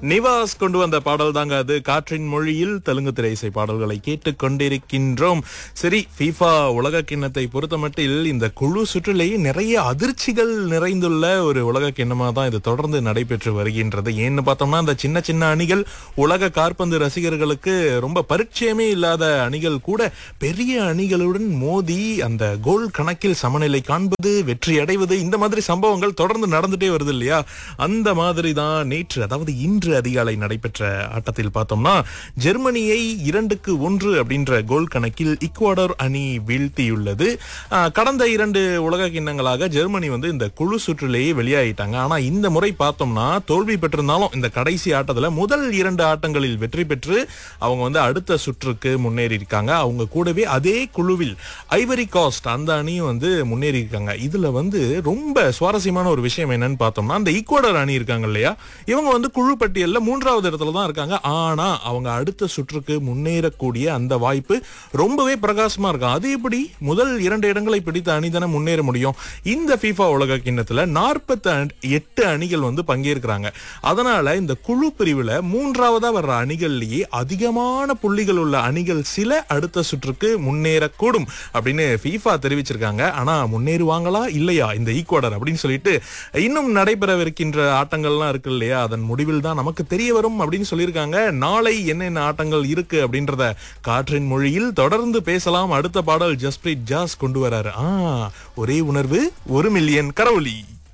நிவாஸ் கொண்டு வந்த பாடல் தாங்க அது காற்றின் மொழியில் தெலுங்கு திரை இசை பாடல்களை கேட்டுக் கொண்டிருக்கின்றோம் சரி ஃபீஃபா உலக கிண்ணத்தை பொறுத்தமட்டில் இந்த குழு சுற்றிலேயே நிறைய அதிர்ச்சிகள் நிறைந்துள்ள ஒரு உலக கிண்ணமா தான் இது தொடர்ந்து நடைபெற்று வருகின்றது ஏன்னு பார்த்தோம்னா இந்த சின்ன சின்ன அணிகள் உலக காற்பந்து ரசிகர்களுக்கு ரொம்ப பரிச்சயமே இல்லாத அணிகள் கூட பெரிய அணிகளுடன் மோதி அந்த கோல் கணக்கில் சமநிலை காண்பது வெற்றி அடைவது இந்த மாதிரி சம்பவங்கள் தொடர்ந்து நடந்துட்டே வருது இல்லையா அந்த மாதிரி தான் நேற்று அதாவது இன்று அதிகாலை நடைபெற்ற ஆட்டத்தில் பார்த்தோம்னா ஜெர்மனியை இரண்டுக்கு ஒன்று அப்படின்ற கோல் கணக்கில் இக்குவடர் அணி வீழ்த்தியுள்ளது ஆஹ், கடந்த இரண்டு உலக கிண்ணங்களாக ஜெர்மனி வந்து இந்த குழு சுற்றிலேயே வெளியாயிட்டாங்க ஆனா இந்த முறை பார்த்தோம்னா தோல்வி பெற்றிருந்தாலும் இந்த கடைசி ஆட்டத்துல முதல் இரண்டு ஆட்டங்களில் வெற்றி பெற்று அவங்க வந்து அடுத்த சுற்றுக்கு முன்னேறி இருக்காங்க அவங்க கூடவே அதே குழுவில் ஐவரி காஸ்ட் அந்த அணியும் வந்து முன்னேறி இருக்காங்க இதுல வந்து ரொம்ப சுவாரஸ்யமான ஒரு விஷயம் என்னன்னு பார்த்தோம்னா அந்த ஈக்குவடர் அணி இருக்காங்க இல்லையா இவங்க வந்து குழு பட்டியல்ல மூன்றாவது இடத்துல தான் இருக்காங்க ஆனா அவங்க அடுத்த சுற்றுக்கு முன்னேறக்கூடிய அந்த வாய்ப்பு ரொம்பவே பிரகாசமா இருக்கும் அது எப்படி முதல் இரண்டு இடங்களை பிடித்த அணி தானே முன்னேற முடியும் இந்த FIFA உலக கிண்ணத்துல நாற்பத்தி எட்டு அணிகள் வந்து பங்கேற்கிறாங்க அதனால இந்த குழு பிரிவுல மூன்றாவதா வர்ற அணிகள்லயே அதிகமான புள்ளிகள் உள்ள அணிகள் சில அடுத்த சுற்றுக்கு முன்னேறக்கூடும் அப்படின்னு FIFA தெரிவிச்சிருக்காங்க ஆனா முன்னேறுவாங்களா இல்லையா இந்த ஈக்குவடர் அப்படின்னு சொல்லிட்டு இன்னும் நடைபெறவிருக்கின்ற ஆட்டங்கள்லாம் இருக்கு இல்லையா அதன் முடிவில் தான் நமக்கு தெரிய வரும் அப்படின்னு சொல்லியிருக்காங்க நாளை என்னென்ன ஆட்டங்கள் இருக்கு அப்படின்றத காற்றின் மொழியில் தொடர்ந்து பேசலாம் அடுத்த பாடல் ஜஸ்பிரீத் ஜாஸ் கொண்டு வராரு ஆ ஒரே உணர்வு ஒரு மில்லியன் கரவொலி